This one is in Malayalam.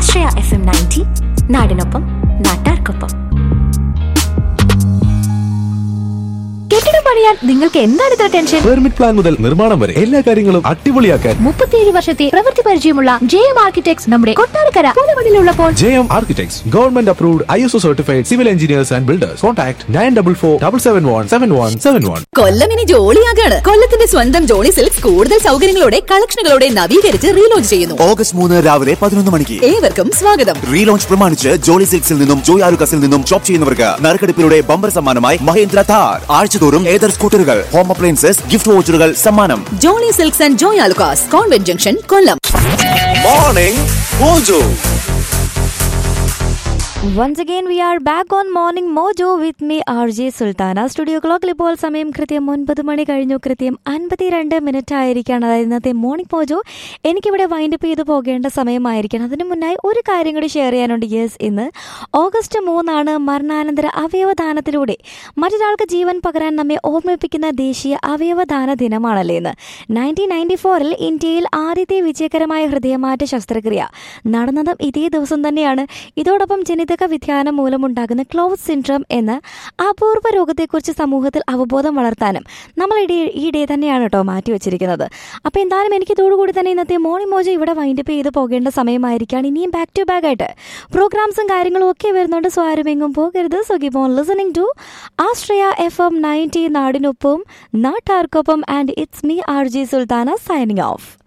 ആശ്രയ എഫ് എം നയൻറ്റി നാടിനൊപ്പം നാട്ടാർക്കൊപ്പം കെട്ടിടം പണിയാൻ നിങ്ങൾക്ക് എന്താണ് ഇത്ര ടെൻഷൻ പെർമിറ്റ് പ്ലാൻ മുതൽ നിർമ്മാണം വരെ എല്ലാ കാര്യങ്ങളും അടിപൊളിയാക്കാൻ മുപ്പത്തിയേഴ് വർഷത്തെ പ്രവൃത്തി പരിചയമുള്ള ജെ എം ആർക്കിടെക്ട്സ് നമ്മുടെ കൊട്ടാരക്കര പൂലമണിലുള്ളപ്പോൾ J M architects government approved I S O certified civil engineers and builders contact nine double four double seven one seven one seven one Kollam ഇനി ജോളിയാകാണ് കൊല്ലത്തിന്റെ സ്വന്തം ജോളി സിൽക്സ് കൂടുതൽ സൗകര്യങ്ങളോടെ കളക്ഷനുകളോടെ നവീകരിച്ച് റീലോഞ്ച് ചെയ്യുന്നു ഓഗസ്റ്റ് മൂന്ന് രാവിലെ പതിനൊന്ന് മണിക്ക് ഏവർക്കും സ്വാഗതം റീലോഞ്ച് പ്രമാണിച്ച് ജോളി സിൽക്സിൽ നിന്നും ജോയ് ആലുക്കസിൽ നിന്നും ഷോപ്പ് ചെയ്യുന്നവർക്ക് നറുക്കെടുപ്പിലൂടെ ബമ്പർ സമ്മാനമായി മഹേന്ദ്ര താർ ആഴ്ചതോറും ഏതർ സ്കൂട്ടറുകൾ ഹോം അപ്ലയൻസസ് ഗിഫ്റ്റ് വോച്ചറുകൾ സമ്മാനം Jolly Silks and Joy Alukkas convent junction Kollam morning mojo Once again, we are back on Morning Mojo with me, RJ Sultana. Studio ക്ലോക്കിൽ ഇപ്പോൾ സമയം കൃത്യം ഒൻപത് മണി കഴിഞ്ഞു കൃത്യം അൻപത്തിരണ്ട് മിനിറ്റ് ആയിരിക്കുകയാണ് അതായത് ഇന്നത്തെ മോർണിംഗ് മോജോ എനിക്കിവിടെ വൈൻഡപ്പ് ചെയ്ത് പോകേണ്ട സമയമായിരിക്കണം അതിനു മുന്നായി ഒരു കാര്യം കൂടി ഷെയർ ചെയ്യാനുണ്ട് യെസ് ഇന്ന് ഓഗസ്റ്റ് മൂന്നാണ് മരണാനന്തര അവയവദാനത്തിലൂടെ മറ്റൊരാൾക്ക് ജീവൻ പകരാൻ നമ്മെ ഓർമ്മിപ്പിക്കുന്ന ദേശീയ അവയവദാന ദിനമാണല്ലേ ഇന്ന് നയൻറ്റീൻ നയൻറ്റി ഫോറിൽ ഇന്ത്യയിൽ ആദ്യത്തെ വിജയകരമായ ഹൃദയമാറ്റ ശസ്ത്രക്രിയ നടന്നതും ഇതേ ദിവസം തന്നെയാണ് ഇതോടൊപ്പം ജനിതക വ്യതിയാനം മൂലമുണ്ടാകുന്ന ക്ലോവ് സിൻഡ്രം എന്ന അപൂർവ രോഗത്തെക്കുറിച്ച് സമൂഹത്തിൽ അവബോധം വളർത്താനും നമ്മൾ ഈ ഡേ- ഈ ഡേ തന്നെയാണ് കേട്ടോ മാറ്റി വെച്ചിരിക്കുന്നത് അപ്പോൾ എന്തായാലും എനിക്ക് ഇതോടുകൂടി തന്നെ ഇന്നത്തെ മോർണിംഗ് മോജ ഇവിടെ വൈൻഡപ്പ് ചെയ്ത് പോകേണ്ട സമയമായിരിക്കുകയാണ് ഇനിയും ബാക്ക് ടു ബാക്ക് ആയിട്ട് പ്രോഗ്രാംസും കാര്യങ്ങളും ഒക്കെ വരുന്നുണ്ട് സോ ആരും എങ്ങും പോകരുത് so give on listening to Ashraya FM ninety നയൻറ്റി നാടിനൊപ്പം നാട്ടാർക്കൊപ്പം and it's me R J Sultana signing of